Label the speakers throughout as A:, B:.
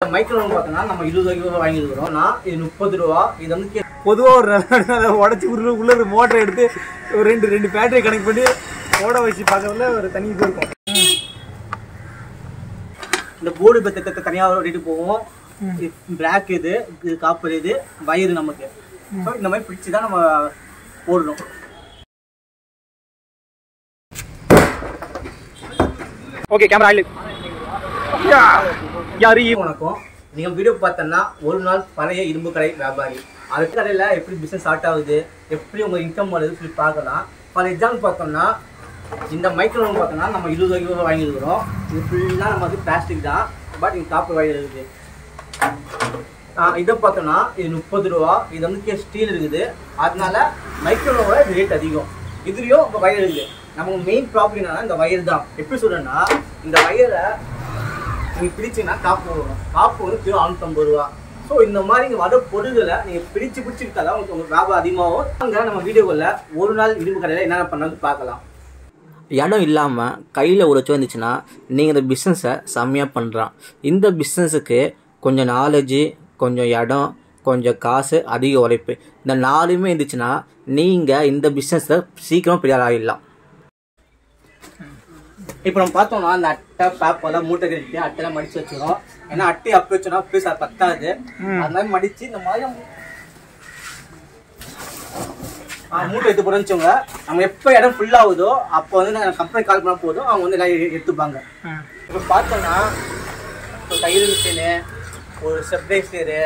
A: Micro oven பார்த்தோம்னா நம்ம இருபது ரூபாய்க்கு வாங்கியிருக்கிறோம் நான் இது முப்பது ரூபா இது வந்து கே-
B: பொதுவாக ஒரு உடச்சி உள்ள உள்ள ஒரு மோட்டரை எடுத்து ஒரு ரெண்டு ரெண்டு பேட்டரி கனெக்ட் பண்ணி ஓட வச்சு பார்க்கறதுல ஒரு தனி இது இருக்கும்
A: இந்த போர்டு பத்தத்தை தனியாக ரேட்டு போகும் பிளாக் இது இது காப்பர் இது வயிறு நமக்கு ஸோ இந்த மாதிரி பிடிச்சி தான் நம்ம போடணும்
B: ஓகே கேமரா ஆயில் யாரு
A: வணக்கம் நீங்கள் வீடியோ பார்த்தோன்னா ஒரு நாள் பழைய இரும்பு கடை வியாபாரி அடுத்த கடையில் எப்படி பிஸ்னஸ் ஸ்டார்ட் ஆகுது எப்படி உங்கள் இன்கம் வருது சொல்லி பார்க்கலாம் ஃபார் எக்ஸாம்பிள் பார்த்தோம்னா இந்த மைக்ரோவன் பார்த்தோம்னா நம்ம இருபது ரூபாய்க்கு வாங்கியிருக்கிறோம் இது ஃபுல்லாக நம்ம வந்து பிளாஸ்டிக் தான் பட் இங்கே காப்பர் வயர் இருக்குது ஆ, இதை பார்த்தோம்னா இது முப்பது ரூபா இது வந்து கே ஸ்டீல் இருக்குது அதனால மைக்ரோவோட ரேட் அதிகம் இதுலேயும் இப்போ வயர் இருக்குது நமக்கு மெயின் ப்ராப்ளம் என்னன்னா இந்த வயர் தான் எப்படி சொல்றேன்னா இந்த வயரை நீங்கள் பிரிச்சிங்கன்னா காப்பு வரும் காப்பு வந்து கிலோ அறுநூத்தம்பது ரூபா ஸோ இந்த மாதிரி இங்கே வர பொருள்களை நீங்கள் பிரித்து பிடிச்சிக்கிட்டா தான் உங்களுக்கு உங்களுக்கு வியாபாரம் அதிகமாகும் அங்கே நம்ம வீடியோவில் ஒரு நாள் இரும்பு கடையில் என்னென்ன பண்ணது பார்க்கலாம்
C: இடம் இல்லாமல் கையில் ஒரு லட்சம் இருந்துச்சுன்னா நீங்கள் இந்த பிஸ்னஸை செம்மையாக பண்ணலாம் இந்த பிஸ்னஸுக்கு கொஞ்சம் நாலேஜு கொஞ்சம் இடம் கொஞ்சம் காசு அதிக உழைப்பு இந்த நாலுமே இருந்துச்சுன்னா நீங்கள் இந்த பிஸ்னஸில் சீக்கிரம் பெரிய ஆள் ஆகிடலாம்
A: இப்போ நம்ம பார்த்தோம்னா அந்த அட்டை பேப்பர்லாம் மூட்டை கட்டி அட்டைலாம் மடிச்சு வச்சிடும் ஏன்னா அட்டை அப்படி வச்சோம்னா பீஸ் அது பத்தாது அதனால மடிச்சு இந்த மாதிரி நம்ம- ஆ, மூட்டை எடுத்து போறோம்னு நம்ம எப்போ இடம் ஃபுல் ஆகுதோ அப்போ வந்து நான் கம்பெனி கால் பண்ண போதும் அவங்க வந்து எல்லாம் எ- எடுத்துப்பாங்க இப்போ பார்த்தோம்னா ஒரு தையல் மிஷினு ஒரு ஸ்டெப்லைசரு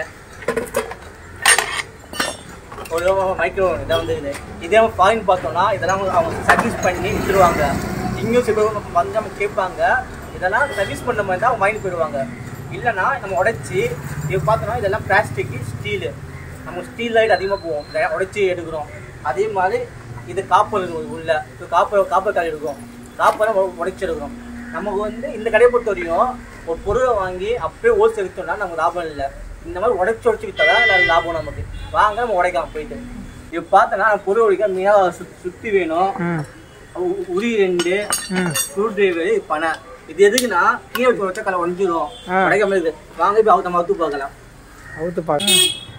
A: ஒரு மைக்ரோ இதான் வந்து இது இதே ஃபாரின் பார்த்தோம்னா இதெல்லாம் அவங்க- அவங்க சர்வீஸ் பண்ணி வித்துருவாங்க இங்கேயும் சில பேர் வந்து நம்ம கேட்பாங்க இதெல்லாம் சர்வீஸ் பண்ண மாதிரி தான் அவங்க வாங்கி போயிடுவாங்க இல்லைன்னா நம்ம உடைச்சி இது பார்த்தோம்னா இதெல்லாம் பிளாஸ்டிக் ஸ்டீலு நம்ம ஸ்டீல் லைட் அதிகமாக போவோம் இதை உடைச்சி எடுக்கிறோம் அதே மாதிரி இது காப்பர் இருக்கு உள்ள இப்போ காப்பர் காப்பர் காய் எடுக்கிறோம் காப்பரை உடைச்சி எடுக்கிறோம் நமக்கு வந்து இந்த கடையை பொறுத்த வரையும் ஒரு பொருளை வாங்கி அப்படியே ஹோல்சேல் விற்றோம்னா நமக்கு லாபம் இல்லை இந்த மாதிரி உடைச்சி உடைச்சி வித்தாதான் நல்ல லாபம் நமக்கு வாங்க நம்ம உடைக்கலாம் போயிட்டு இப்போ பார்த்தோன்னா பொருள் உடைக்க மெயினாக சுற்றி வேணும் உ- உரி ரெண்டு ஸ்க்ரூ டிரைவர் பனை இது எதுக்குன்னா கீழே வச்சு வச்சா கலை உடஞ்சிரும் உடைக்காம இருக்குது வாங்க இப்போ அவங்க நம்ம அவுத்து பார்க்கலாம்
B: அவுத்து பார்க்க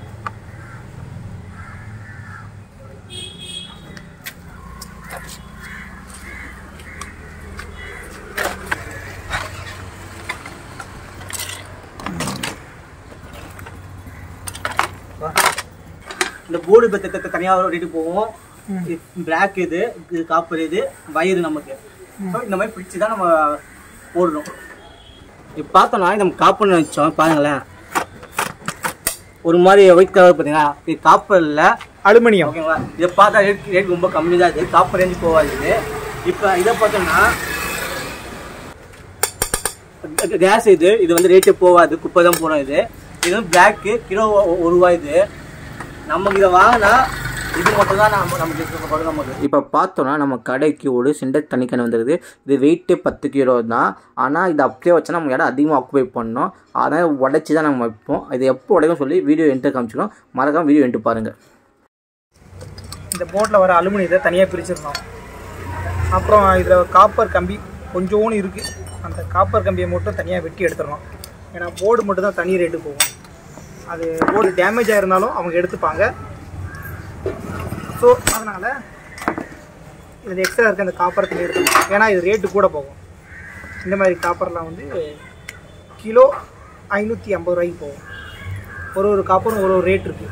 A: இந்த போர்டு பத்தத்தை தனியாக ரேட்டு போகும் பிளாக் இது இது காப்பர் இது வயிறு நமக்கு ஸோ இந்த மாதிரி பிடிச்சி தான் நம்ம போடணும் இப்போ பார்த்தோம்னா இது நம்ம காப்பர்னு வச்சோம் பாருங்களேன் ஒரு மாதிரி ஒயிட் கலர் பார்த்தீங்களா இது காப்பர் இல்லை
B: அலுமினியம்
A: ஓகேங்களா இதை பார்த்தா ரேட் ரேட் ரொம்ப கம்மி தான் இது காப்பர் ரேஞ்சு போகாது இது இப்போ இதை பார்த்தோம்னா கேஸ் இது இது வந்து ரேட்டே போகாது குப்பை தான் போடும் இது இது வந்து பிளாக்கு கிலோ ஒ- ஒரு ரூபாய் இது நமக்கு இதை வாங்கினா இது மட்டும் தான் நம்ம நமக்கு கொடுக்கும் நமக்கு
C: இப்போ பார்த்தோன்னா நம்ம கடைக்கு ஒரு சிண்டர் தண்ணிக்கண் வந்துருது இது வெயிட்டே பத்து கிலோ தான் ஆனால் இது அப்படியே வச்சா நம்ம இடம் அதிகமாக ஆக்குபை பண்ணோம் அதனால் உடச்சி தான் நம்ம வைப்போம் இது எப்போ உடைக்கும் சொல்லி வீடியோ என்ட்டு காமிச்சிடும் மறக்காம வீடியோ என்ட்டு பாருங்கள்
B: இந்த போட்டில் வர அலுமினியத்தை தனியாக பிரிச்சிடணும் அப்புறம் இதில் காப்பர் கம்பி கொஞ்சோன்னு இருக்குது அந்த காப்பர் கம்பியை மட்டும் தனியாக வெட்டி எடுத்துடணும் ஏன்னா போர்டு மட்டும் தான் தனி ரேட்டு போகும் அது போர்டு டேமேஜ் ஆயிருந்தாலும் அவங்க எடுத்துப்பாங்க ஸோ அதனால் இதில் எக்ஸ்ட்ரா இருக்க அந்த காப்பரை தனி எடுத்துக்கணும் ஏன்னா இது ரேட்டு கூட போகும் இந்த மாதிரி காப்பர்லாம் வந்து கிலோ ஐநூற்றி ஐம்பது ரூபாய்க்கு போகும் ஒரு ஒரு காப்பரும் ஒரு ஒரு ரேட் இருக்குது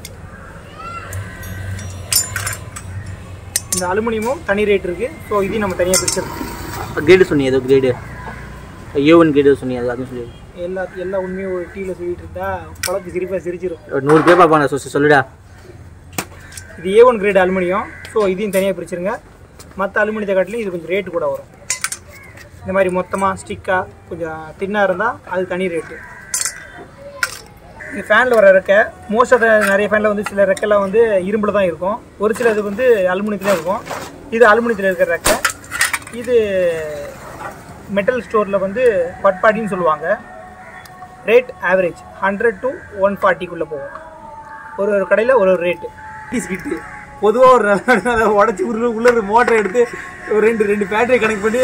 B: இந்த அலுமினியமும் தனி ரேட் இருக்குது ஸோ இதையும் நம்ம தனியாக பிரிச்சிருக்கோம்
A: கிரேடு சொன்னீங்க ஏதோ கிரேடு ஏ ஒன் கிரேடு சொன்னீங்க அது அதுவும் சொல்லி
B: எல்லா எல்லா உண்மையும் ஒரு டீயில் சொல்லிட்டு இருந்தா குழப்பி சிரிப்பாக சிரிச்சிரும்
A: ஒரு நூறு பேர் பார்ப்பாங்க சொல்லி சொல்லுடா
B: இது A one grade aluminium so இதையும் தனியாக பிரிச்சிருங்க மற்ற அலுமினியத்தை காட்டிலும் இது கொஞ்சம் ரேட்டு கூட வரும் இந்த மாதிரி மொத்தமாக ஸ்டிக்காக கொஞ்சம் தின்னாக இருந்தால் அது தனி ரேட்டு இந்த ஃபேனில் வர ரெக்கை மோஸ்ட் ஆஃப் நிறைய ஃபேனில் வந்து சில ரெக்கைலாம் வந்து இரும்பில் தான் இருக்கும் ஒரு சில இது வந்து அலுமினியத்தில் இருக்கும் இது அலுமினியத்தில் இருக்கிற ரெக்கை இது மெட்டல் ஸ்டோரில் வந்து பட்பாடின்னு சொல்லுவாங்க rate average hundred to one ஃபார்ட்டிக்குள்ளே போகும் ஒரு ஒரு கடையில் ஒரு ஒரு ரேட்டு
D: ஸ்கிட்டு பொதுவாக ஒரு உடச்சி உள்ள உள்ள ஒரு மோட்டரை எடுத்து ஒரு ரெண்டு ரெண்டு பேட்டரி கனெக்ட் பண்ணி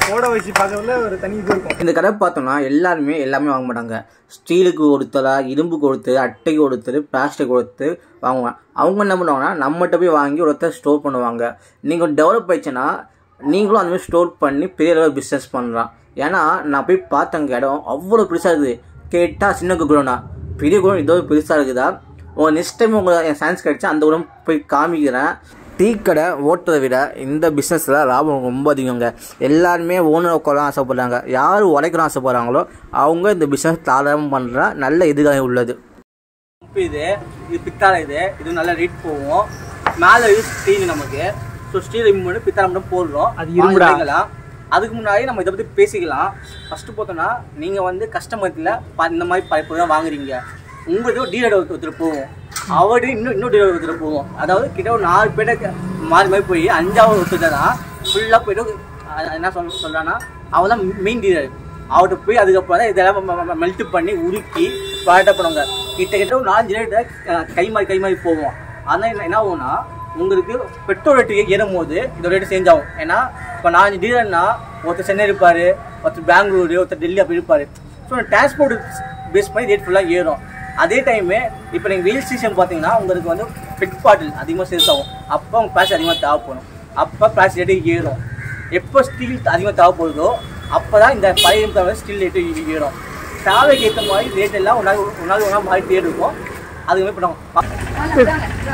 B: ஓட வச்சு பார்க்கறதுல ஒரு தனி இது இருக்கும்
C: இந்த கடை பார்த்தோம்னா எல்லாருமே எல்லாமே வாங்க மாட்டாங்க ஸ்டீலுக்கு ஒருத்தரா இரும்புக்கு ஒருத்தர் அட்டைக்கு ஒருத்தர் பிளாஸ்டிக் ஒருத்தர் வாங்குவாங்க அவங்க என்ன பண்ணுவாங்கன்னா நம்மகிட்ட போய் வாங்கி ஒருத்தர் ஸ்டோர் பண்ணுவாங்க நீங்கள் டெவலப் ஆயிடுச்சுன்னா நீங்களும் அந்த மாதிரி ஸ்டோர் பண்ணி பெரிய அளவு பிஸ்னஸ் பண்ணலாம் ஏன்னா நான் போய் பார்த்தங்க இடம் அவ்வளோ பெருசாக இருக்குது கேட்டால் சின்ன குடோனா பெரிய குடோன் இதோ பெருசாக இருக்குதா உங்கள் நெக்ஸ்ட் டைம் உங்களுக்கு என் சான்ஸ் கிடைச்சா அந்த குடம் போய் காமிக்கிறேன் டீ கடை ஓட்டுறதை விட இந்த பிஸ்னஸில் லாபம் ரொம்ப அதிகங்க எல்லாருமே ஓனர் உட்கார ஆசைப்படுறாங்க யார் உழைக்கணும் ஆசைப்படுறாங்களோ அவங்க இந்த பிஸ்னஸ் தாராளம் பண்ணுற நல்ல எதிர்காலம் உள்ளது
A: உப்பு இது இது பித்தாளை இது இது நல்லா ரேட் போகும் மேலே இது ஸ்டீல் நமக்கு ஸோ ஸ்டீல் ரிமூவ் பண்ணி பித்தாளை மட்டும் போடுறோம்
B: அது இரும்புடா.
A: வாங்கிக்கலாம். அதுக்கு முன்னாடி நம்ம இதை பற்றி பேசிக்கலாம் ஃபஸ்ட்டு பார்த்தோன்னா நீங்கள் வந்து கஸ்டமர்ல இந்த மாதிரி பைப்பு தான் வாங்குறீங்க உங்களுக்கு டீலர் ஒருத்தர் போவோம் அவரு இன்னும் இன்னும் டீலர் ஒருத்தர் போவோம் அதாவது கிட்ட ஒரு நாலு பேர்ட்ட மாறி மாறி போய் அஞ்சாவது ஒருத்தர் தான் ஃபுல்லாக போயிட்டு அஹ் என்ன சொல்ல சொல்கிறான்னா அவன் தான் மெயின் டீலர் அவர்கிட்ட போய் அதுக்கப்புறம் தான் இதெல்லாம் மெல்ட் பண்ணி உருக்கி ப்ராடக்டாக பண்ணுவாங்க கிட்ட கிட்ட ஒரு நாலஞ்சு ரேட்டு கை மாறி கை மாறி போவோம் ஆனால் என்ன என்ன ஆகும்னா உங்களுக்கு பெட்ரோல் ரேட்டு ஏறும் போது இதோட ரேட்டு சேஞ்ச் ஆகும் ஏன்னா இப்போ நாலஞ்சு டீலர்னா ஒருத்தர் சென்னை இருப்பார் ஒருத்தர் பெங்களூரு ஒருத்தர் டெல்லி அப்படி இருப்பார் ஸோ டிரான்ஸ்போர்ட் பேஸ் பண்ணி ரேட் ஃபுல்லாக ஏறும் அதே டைமு இப்போ நீங்கள் வெயில் சீசன் பார்த்தீங்கன்னா உங்களுக்கு வந்து பெட் பாட்டில் அதிகமாக சேல்ஸ் ஆகும் அப்போ உங்கள் ப்ரைஸ் அதிகமாக தேவைப்படும் அப்போ ப்ரைஸ் ரேட்டு ஏறும் எப்போ ஸ்டீல் அதிகமாக தேவைப்படுதோ அப்போ தான் இந்த பழைய தவிர ஸ்டீல் ரேட்டு ஏறும் தேவைக்கு ஏற்ற மாதிரி ரேட் எல்லாம் ஒரு நாள் ஒரு நாள் ஒரு நாள் மாறிட்டே இருக்கும் அதுக்கு மாதிரி பண்ணுவோம்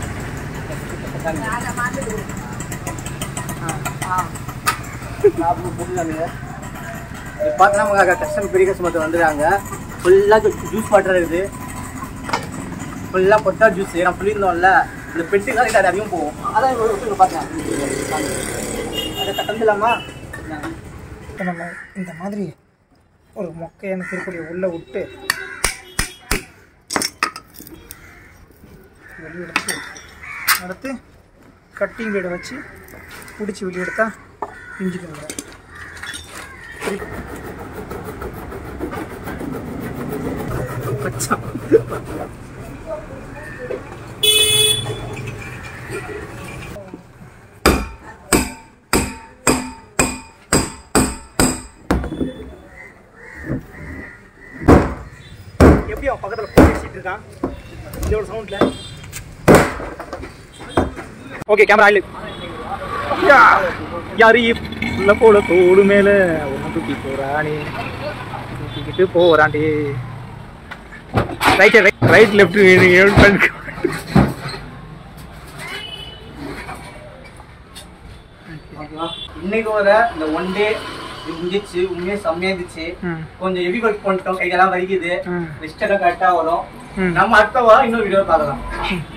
A: பார்த்தா நம்ம கஸ்டமர் பெரிய கஸ்டமர் வந்துடுறாங்க ஃபுல்லாக ஜூஸ் வாட்டர் இருக்குது ஃபுல்லாக பொட்டா ஜூஸ் நான் சொல்லியிருந்தோம்ல இந்த பெட்டுக்காக இது அதிகம் போகும் அதான் ஒரு ஒரு பார்த்தேன் அதை தந்துடலாமா
B: இப்போ நம்ம இந்த மாதிரி ஒரு மொக்கையான திருப்படியை உள்ளே விட்டு வெளியே எடுத்து அடுத்து கட்டிங் வீடை வச்சு பிடிச்சி வெளியே எடுத்தா பிஞ்சுக்கணும் பச்சா எப்படி அவன் பக்கத்தில் போய் பேசிட்டு இருக்கான் இதோட சவுண்டில் ஓகே கேமரா ஆயில் யாரு உள்ள போல தோடு மேல ஒன்று தூக்கி போறானே தூக்கிக்கிட்டு போறான்டே ரைட் ரைட் ரைட் லெஃப்ட்
A: இன்னைக்கு வர இந்த ஒன் டே முடிஞ்சிச்சு உண்மையே செம்மையா இருந்துச்சு
B: ம்.
A: கொஞ்சம் ஹெவி ஒர்க் பண்ணிட்டோம் கையெல்லாம் வலிக்குது
B: ம்.
A: ரெஸ்ட் எல்லாம் கரெக்டா வரும்
B: ம்.
A: நம்ம அடுத்த வாரம் இன்னொரு வீடியோ பார்க்கலாம்